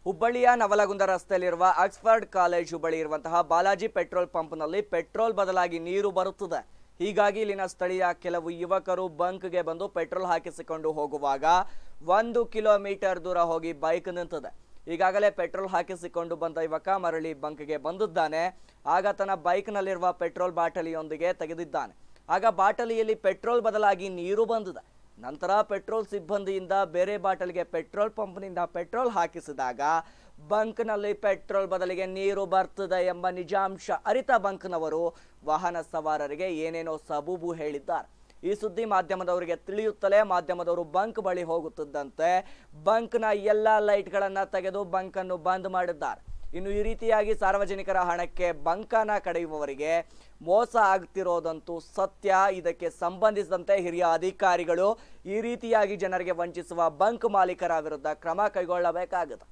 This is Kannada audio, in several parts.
ಹುಬ್ಬಳ್ಳಿಯ ನವಲಗುಂದ ರಸ್ತೆಯಲ್ಲಿರುವ ಆಕ್ಸ್ಫರ್ಡ್ ಕಾಲೇಜು ಬಳಿ ಇರುವಂತಹ ಬಾಲಾಜಿ ಪೆಟ್ರೋಲ್ ಪಂಪ್ನಲ್ಲಿ ಪೆಟ್ರೋಲ್ ಬದಲಾಗಿ ನೀರು ಬರುತ್ತದೆ ಹೀಗಾಗಿ ಇಲ್ಲಿನ ಸ್ಥಳೀಯ ಕೆಲವು ಯುವಕರು ಬಂಕ್ಗೆ ಬಂದು ಪೆಟ್ರೋಲ್ ಹಾಕಿಸಿಕೊಂಡು ಹೋಗುವಾಗ ಒಂದು ಕಿಲೋಮೀಟರ್ ದೂರ ಹೋಗಿ ಬೈಕ್ ನಿಂತಿದೆ ಈಗಾಗಲೇ ಪೆಟ್ರೋಲ್ ಹಾಕಿಸಿಕೊಂಡು ಬಂದ ಯುವಕ ಮರಳಿ ಬಂಕ್ಗೆ ಬಂದಿದ್ದಾನೆ ಆಗ ತನ್ನ ಬೈಕ್ನಲ್ಲಿರುವ ಪೆಟ್ರೋಲ್ ಬಾಟಲಿಯೊಂದಿಗೆ ತೆಗೆದಿದ್ದಾನೆ ಆಗ ಬಾಟಲಿಯಲ್ಲಿ ಪೆಟ್ರೋಲ್ ಬದಲಾಗಿ ನೀರು ಬಂದಿದೆ ನಂತರ ಪೆಟ್ರೋಲ್ ಸಿಬ್ಬಂದಿಯಿಂದ ಬೇರೆ ಬಾಟಲ್ಗೆ ಪೆಟ್ರೋಲ್ ಪಂಪ್ನಿಂದ ಪೆಟ್ರೋಲ್ ಹಾಕಿಸಿದಾಗ ಬಂಕ್ನಲ್ಲಿ ಪೆಟ್ರೋಲ್ ಬದಲಿಗೆ ನೀರು ಬರ್ತದೆ ಎಂಬ ನಿಜಾಂಶ ಅರಿತ ಬಂಕ್ನವರು ವಾಹನ ಸವಾರರಿಗೆ ಏನೇನೋ ಸಬೂಬು ಹೇಳಿದ್ದಾರೆ ಈ ಸುದ್ದಿ ಮಾಧ್ಯಮದವರಿಗೆ ತಿಳಿಯುತ್ತಲೇ ಮಾಧ್ಯಮದವರು ಬಂಕ್ ಬಳಿ ಹೋಗುತ್ತಿದ್ದಂತೆ ಬಂಕ್ನ ಎಲ್ಲ ಲೈಟ್ಗಳನ್ನ ತೆಗೆದು ಬಂಕನ್ನು ಬಂದ್ ಮಾಡಿದ್ದಾರೆ ಇನ್ನು ಈ ರೀತಿಯಾಗಿ ಸಾರ್ವಜನಿಕರ ಹಣಕ್ಕೆ ಬಂಕನ ಕಡೆಯುವವರಿಗೆ ಮೋಸ ಆಗ್ತಿರೋದಂತೂ ಸತ್ಯ ಇದಕ್ಕೆ ಸಂಬಂಧಿಸಿದಂತೆ ಹಿರಿಯ ಅಧಿಕಾರಿಗಳು ಈ ರೀತಿಯಾಗಿ ಜನರಿಗೆ ವಂಚಿಸುವ ಬಂಕ್ ಮಾಲೀಕರ ವಿರುದ್ಧ ಕ್ರಮ ಕೈಗೊಳ್ಳಬೇಕಾಗುತ್ತೆ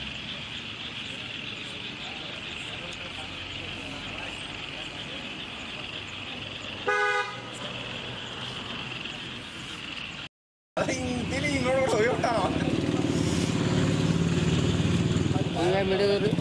ಹಂಗೆ ಬಿಡೋದ್ರಿ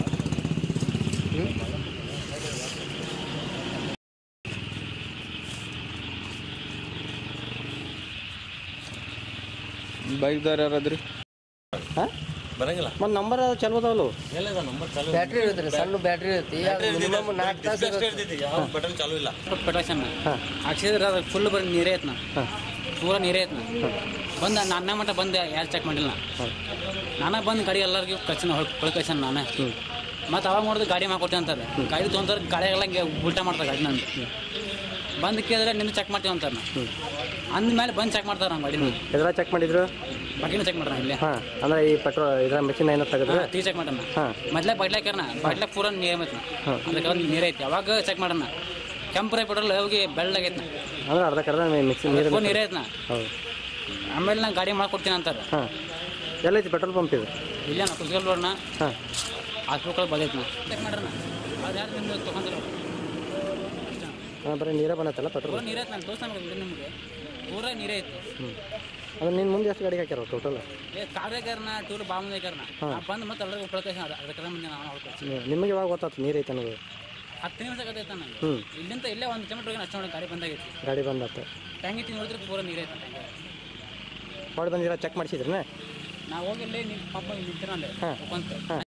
ಬೈಕ್ದವ್ರು ಯಾರಾದ್ರಿ ಬರಂಗಿಲ್ಲ ಮತ್ತು ನಂಬರ್ ಚಲೋ ಅದಾವಲ್ಲ ಎಲ್ಲದ ನಂಬರ್ ಚಾಲು ಬ್ಯಾಟ್ರಿ ಇರುತ್ತೆ ಸಣ್ಣ ಬ್ಯಾಟ್ರಿ ಇರುತ್ತೆ ಮಿನಿಮಮ್ ನಾಲ್ಕು ತಾಸು ಅಷ್ಟೇ ಇರ್ತೈತಿ ಯಾವ ಬಟನ್ ಚಾಲು ಇಲ್ಲ ಪೆಟ್ರೋಲ್ ಹಾಕ್ಸಿದ್ರೆ ಅದು ಫುಲ್ ಬರೀ ನೀರೇ ಐತ್ನ ಪೂರ ನೀರೇ ಐತ್ನ ಬಂದು ನನ್ನ ಮಟ್ಟ ಬಂದು ಯಾರು ಚೆಕ್ ಮಾಡಿಲ್ಲ ನಾನೇ ಬಂದು ಗಾಡಿ ಎಲ್ಲರಿಗೂ ಕಳ್ಸಿನ ಹೊಳ್ ಕಳ್ಸಣ ನಾನೇ ಮತ್ತು ಅವಾಗ ನೋಡಿದ್ರೆ ಗಾಡಿ ಮಾಡ್ಕೊಟ್ಟೆ ಅಂತಾರೆ ಗಾಡಿ ತೊಗೊಂತಾರೆ ಗಾಡಿ ಎಲ್ಲ ಹಿಂಗೆ ಉಲ್ಟಾ ಮಾಡ್ತಾರೆ ಗಾಡಿ ನಂದು ಬಂದು ಕೇಳಿದ್ರೆ ನಿನ್ನ ಚೆಕ್ ಮಾಡ್ತೀವಿ ಅಂತಾರೆ ಅಂದಮೇಲೆ ಬಂದು ಚೆಕ್ ಮಾಡ್ತಾರೆ ನಮ್ಮ ಗಾಡಿನ ಎದ್ರ ಚೆಕ್ ಮಾಡಿದ್ರು ಬಾಕಿನೂ ಚೆಕ್ ಮಾಡ್ತಾರೆ ಇಲ್ಲೇ ಹಾಂ ಅಂದ್ರೆ ಈ ಪೆಟ್ರೋಲ್ ಇದ್ರ ಮೆಷಿನ್ ಏನೋ ತೆಗೆದ್ರೆ ಟೀ ಚೆಕ್ ಮಾಡೋಣ ಹಾಂ. ಮೊದ್ಲೇ ಬಾಟ್ಲಾಕ್ಯಾರನ ಬಾಟ್ಲಾಕ್ ಪೂರ ನೀರ್ ಐತ್ನ ಅದಕ್ಕೆ ಒಂದು ನೀರ್ ಐತಿ ಅವಾಗ ಚೆಕ್ ಮಾಡೋಣ ಕೆಂಪು ಪೆಟ್ರೋಲ್ ಹೋಗಿ ಬೆಳ್ಳಗೈತ್ನ ಅಂದ್ರೆ ಅರ್ಧ ಕರ್ದ ಮಿಕ್ಸಿ ನೀರು ಫೋನ್ ನೀರೇ ಐತ್ನ ಹೌದು ಆಮೇಲೆ ನಾನು ಗಾಡಿ ಮಾಡ್ಕೊಡ್ತೀನಿ ಅಂತಾರೆ ಹಾಂ ಎಲ್ಲೈತಿ ಪೆಟ್ರೋಲ್ ಪಂಪ್ ಇದು ಇಲ್ಲ ನಾ ಕುಸ್ಗಲ್ ರೋಡ್ನ ಹಾಂ ಹಾಸ್ಪಿಟಲ್ ಬಂದೈತ್ನ ಚೆಕ್ ಮಾಡ್ರಣ ಅದು ಯಾರು ನಿಮ್ಗೆ ತೊಗೊಂಡ್ರು ಹಾಂ ಬರೀ ನೀರೇ ಬಂದೈತಲ್ಲ ಪೂರ ಪೆಟ್ರೋಲ್ ನೀರೇ ಐತೆ ನಾನು ತೋರ್ಸ್ತಾನೆ ನಿಮಗೆ ಪೂರ ನೀರೇ ಐತಿ ಹ್ಞೂ ಅಂದ್ರೆ ನಿನ್ನ ಮುಂದೆ ಎಷ್ಟು ಗಾಡಿ ಹಾಕ್ಯಾರ ಟೋಟಲ್ ಏ ಕಾರ್ಯಕ್ರಮ ಟೂರ್ ಬಾಮುದೇಕರ್ನ ಬಂದು ಮತ್ತೆ ಎಲ್ಲರಿಗೂ ಉಪಯೋಗ ಅದಕ್ಕೆ ಮುಂದೆ ನಾವು ಹೊಡ್ಕೊಳ್ತೀವಿ ನಿಮಗೆ ಯಾವಾಗ ಗೊತ್ತಾಯ್ತು ನೀರು ಐತೆ ಅನ್ನೋದು ಹತ್ತು ನಿಮಿಷ ಆಗೈತೆ ನನಗೆ ಹ್ಞೂ ಇಲ್ಲಿಂದ ಇಲ್ಲೇ ಒಂದು ಕಿಲೋಮೀಟರ್ ಹೋಗಿ ಅಷ್ಟು ನೋಡಿ ಗಾಡಿ ಬಂದಾಗೈತಿ ಗಾಡಿ ಬಂದತ್ತ ಟ್ಯಾಂಗಿ ತಿಂದು ನೋಡಿದ್ರೆ ಪೂರ ನೀರೇ ಐತೆ ಟ್ಯಾಂಗಿ ಹೊಡ್ ಬಂದಿರ ಚೆಕ್ ಮಾಡಿಸಿದ್ರೇ ನಾವು ಹೋಗಿ ಇಲ್ಲಿ ನಿಮ್ಮ ಪಾಪ ನಿಂತಿರಲ್ಲೇ ಹಾಂ. ಕುಂತ